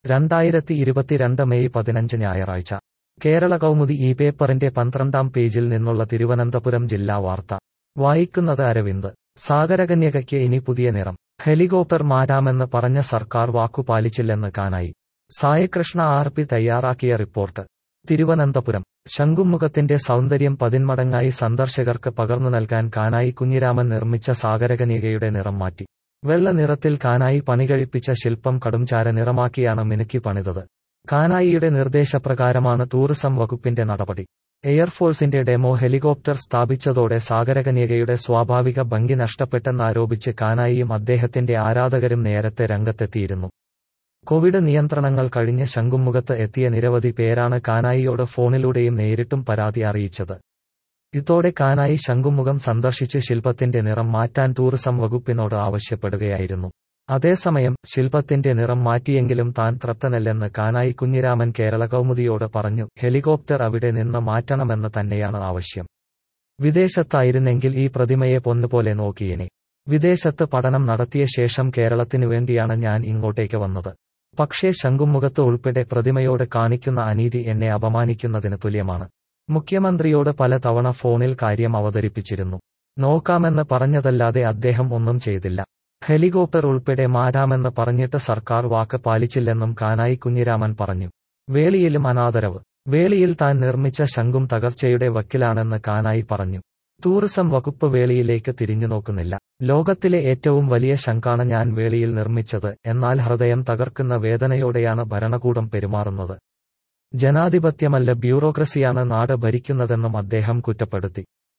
രണ്ടായിരത്തി ഇരുപത്തിരണ്ട് മെയ് പതിനഞ്ച് ഞായറാഴ്ച കേരള കൗമുദി ഈ പേപ്പറിന്റെ പന്ത്രണ്ടാം പേജിൽ നിന്നുള്ള തിരുവനന്തപുരം ജില്ലാ വാർത്ത വായിക്കുന്നത് അരവിന്ദ് സാഗരകന്യകയ്ക്ക് ഇനി പുതിയ നിറം ഹെലികോപ്റ്റർ മാറ്റാമെന്ന് പറഞ്ഞ സർക്കാർ വാക്കു പാലിച്ചില്ലെന്ന് കാനായി സായകൃഷ്ണ ആർ പി തയ്യാറാക്കിയ റിപ്പോർട്ട് തിരുവനന്തപുരം ശംഖുമുഖത്തിന്റെ സൗന്ദര്യം പതിന്മടങ്ങായി സന്ദർശകർക്ക് പകർന്നു നൽകാൻ കാനായി കുഞ്ഞിരാമൻ നിർമ്മിച്ച സാഗരകന്യകയുടെ നിറം മാറ്റി വെള്ള നിറത്തിൽ കാനായി പണികഴിപ്പിച്ച ശില്പം കടുംചാര നിറമാക്കിയാണ് മിനുക്കി പണിതത് കാനായിയുടെ നിർദ്ദേശപ്രകാരമാണ് ടൂറിസം വകുപ്പിന്റെ നടപടി എയർഫോഴ്സിന്റെ ഡെമോ ഹെലികോപ്റ്റർ സ്ഥാപിച്ചതോടെ സാഗരകന്യകയുടെ സ്വാഭാവിക ഭംഗി നഷ്ടപ്പെട്ടെന്നാരോപിച്ച് കാനായിയും അദ്ദേഹത്തിന്റെ ആരാധകരും നേരത്തെ രംഗത്തെത്തിയിരുന്നു കോവിഡ് നിയന്ത്രണങ്ങൾ കഴിഞ്ഞ് ശംഖുമുഖത്ത് എത്തിയ നിരവധി പേരാണ് കാനായിയോട് ഫോണിലൂടെയും നേരിട്ടും പരാതി അറിയിച്ചത് ഇതോടെ കാനായി ശംഖുമുഖം സന്ദർശിച്ച് ശില്പത്തിന്റെ നിറം മാറ്റാൻ ടൂറിസം വകുപ്പിനോട് ആവശ്യപ്പെടുകയായിരുന്നു അതേസമയം ശില്പത്തിന്റെ നിറം മാറ്റിയെങ്കിലും താൻ തൃപ്തനല്ലെന്ന് കാനായി കുഞ്ഞിരാമൻ കേരള കൗമുദിയോട് പറഞ്ഞു ഹെലികോപ്റ്റർ അവിടെ നിന്ന് മാറ്റണമെന്ന് തന്നെയാണ് ആവശ്യം വിദേശത്തായിരുന്നെങ്കിൽ ഈ പ്രതിമയെ പൊന്നുപോലെ നോക്കിയേനെ വിദേശത്ത് പഠനം നടത്തിയ ശേഷം കേരളത്തിനു വേണ്ടിയാണ് ഞാൻ ഇങ്ങോട്ടേക്ക് വന്നത് പക്ഷേ ശംഖുമുഖത്ത് ഉൾപ്പെടെ പ്രതിമയോട് കാണിക്കുന്ന അനീതി എന്നെ അപമാനിക്കുന്നതിന് തുല്യമാണ് മുഖ്യമന്ത്രിയോട് പല തവണ ഫോണിൽ കാര്യം അവതരിപ്പിച്ചിരുന്നു നോക്കാമെന്ന് പറഞ്ഞതല്ലാതെ അദ്ദേഹം ഒന്നും ചെയ്തില്ല ഹെലികോപ്റ്റർ ഉൾപ്പെടെ മാറ്റാമെന്ന് പറഞ്ഞിട്ട് സർക്കാർ വാക്ക് പാലിച്ചില്ലെന്നും കാനായി കുഞ്ഞിരാമൻ പറഞ്ഞു വേളിയിലും അനാദരവ് വേളിയിൽ താൻ നിർമ്മിച്ച ശംഖും തകർച്ചയുടെ വക്കിലാണെന്ന് കാനായി പറഞ്ഞു ടൂറിസം വകുപ്പ് വേളിയിലേക്ക് തിരിഞ്ഞു നോക്കുന്നില്ല ലോകത്തിലെ ഏറ്റവും വലിയ ശംഖാണ് ഞാൻ വേളിയിൽ നിർമ്മിച്ചത് എന്നാൽ ഹൃദയം തകർക്കുന്ന വേദനയോടെയാണ് ഭരണകൂടം പെരുമാറുന്നത് ജനാധിപത്യമല്ല ബ്യൂറോക്രസിയാണ് നാട് ഭരിക്കുന്നതെന്നും അദ്ദേഹം കുറ്റപ്പെടുത്തി